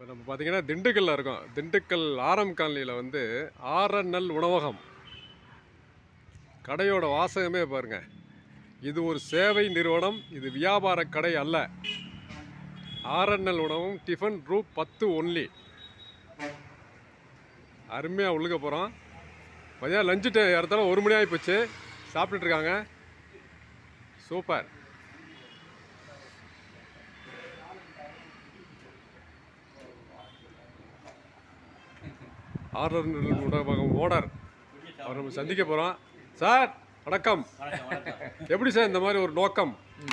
நம்ம பார்த்தீங்கன்னா திண்டுக்கல்ல இருக்கோம் திண்டுக்கல் ஆரம் காலனியில் வந்து ஆரநல் உணவகம் கடையோட வாசகமே பாருங்க இது ஒரு சேவை நிறுவனம் இது வியாபார கடை அல்ல ஆரநல் உணவும் டிஃபன் ரூப் பத்து ஒன்லி அருமையாக உழுக போகிறோம் மதியம் லஞ்சு டே இடத்துல ஒரு மணி ஆகி போச்சு சாப்பிட்டுட்டு இருக்காங்க சூப்பர் ஆர்டர் உணவகம் ஓனர் அவர் நம்ம சந்திக்க போகிறோம் சார் வணக்கம் வணக்கம் வணக்கம் எப்படி சார் இந்த மாதிரி ஒரு நோக்கம்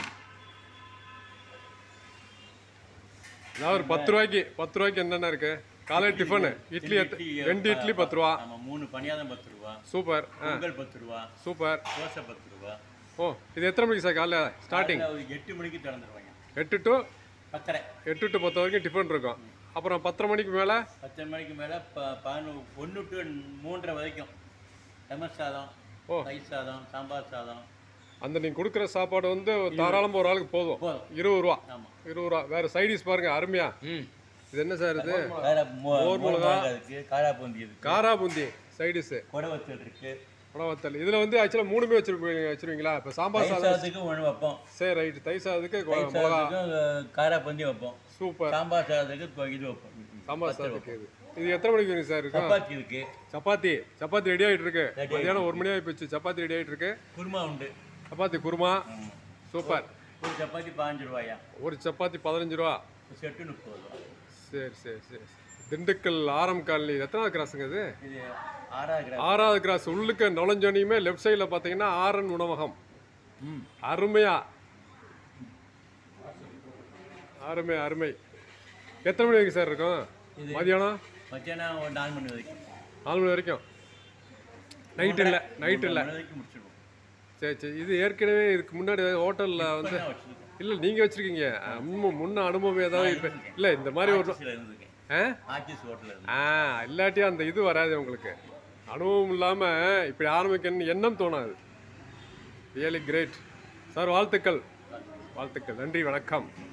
நான் ஒரு பத்து ரூபாய்க்கு பத்து ரூபாய்க்கு என்னென்ன இருக்கு காலை டிஃபனு இட்லி எத்த- ரெண்டு இட்லி பத்து ரூபா ஆமா மூணு பணியாரம் பத்து ரூபா சூப்பர் ஆ பொங்கல் பத்து ரூபா சூப்பர் தோசை பத்து ரூபா ஓ இது எத்தனை மணிக்கு சார் காலைல ஸ்டார்டிங் காலையில ஒரு எட்டு மணிக்கு திறந்துருவாங்க எட்டு டு பத்தரை எட்டு டு பத்து வரைக்கும் டிஃபன் இருக்கும் அப்புறம் பத்தரை மணிக்கு மேலே பத்தரை மணிக்கு மேலே ப பதினொன்று ஒன்று டு மூன்றரை வரைக்கும் லெமன் சாதம் ஓ. தயிர் சாதம் சாம்பார் சாதம் அந்த நீங்கள் கொடுக்குற சாப்பாடு வந்து தாராளமாக ஒரு ஆளுக்கு போதும் போதும் இருபது ரூபா ஆமாம் இருபது ரூபா வேறு சைடிஸ் பாருங்க அருமையா ம் இது என்ன சார் இது வேற மோ- மோர் மோர் மிளகா. மிளகா இருக்கு காரா பூந்தி இருக்கு காரா பூந்தி சைடிஸு கொடை வத்தல் இருக்கு உணவத்தல் இதில் வந்து ஆக்சுவலாக மூணுமே வச்சிருப்பீங்க வச்சிருவீங்களா இப்போ சாம்பார் தயிர் சாதம் சாதத்துக்கு ஒன்று வைப்போம் சரி ரைட்டு தயிர் சாதத்துக்கு கொ- தயிர் மிளகா சாதத்துக்கும் காரா பூந்தி வைப்போம் சூப்பர் சாம்பார் சாதத்துக்கு இப்போ இது வைப்போம் சாம்பார் சாதத்துக்கு இது இது எத்தனை மணிக்கு வேணும் சார் இருக்கும் சப்பாத்தி இருக்கு சப்பாத்தி சப்பாத்தி ரெடி ஆகிட்டு இருக்கு Ready மதியானம் ஒரு மணி ஆகி போச்சு சப்பாத்தி ரெடி ஆகிட்டு இருக்கு குருமா உண்டு சப்பாத்தி குருமா ஆமா. சூப்பர் ஒரு சப்பாத்தி பாஞ்சு ரூபாயா ஒரு சப்பாத்தி பதினஞ்சு ரூபா ஒரு செட்டு முப்பது ரூபா சரி சரி சரி திண்டுக்கல் ஆரம் காலனி எத்தனாவது கிராஸுங்க இது இது ஆறாவது கிராம் ஆறாவது கிராஸ் உள்ளுக்க நுழைஞ்சோனையுமே லெஃப்ட் சைடில் பார்த்தீங்கன்னா ஆரன் உணவகம் ம் அருமையா அருமை அருமை எத்தனை மணி வரைக்கும் சார் இருக்கும் இது- மதியானம் மத்தியானம் ஒரு நாலு மணி வரைக்கும் நாலு மணி வரைக்கும் நைட் இல்லை நைட் இல்லை மூணு மணி வரைக்கும் முடிச்சிடுவோம் சரி சரி இது ஏற்கனவே இதுக்கு முன்னாடி ஹோட்டலில் வந்து இப்பதான் வச்சிருக்கோம் இல்லை நீங்கள் வச்சுருக்கீங்க முன்ன முன்ன அனுபவம் ஏதாவது இப்போ இல்லை இந்த மாதிரி ஒரு ஆர்டிஸ்ல இருந்திருக்கேன் ஆ ஆர்டிஸ்ட் ஹோட்டலில் இருந்து ஆ இல்லாட்டி அந்த இது வராது உங்களுக்கு அனுபவம் இல்லாமல் இப்படி ஆரம்பிக்கணும்னு எண்ணம் தோணாது ரியலி கிரேட் சார் வாழ்த்துக்கள் வாழ்த்துக்கள் நன்றி வணக்கம்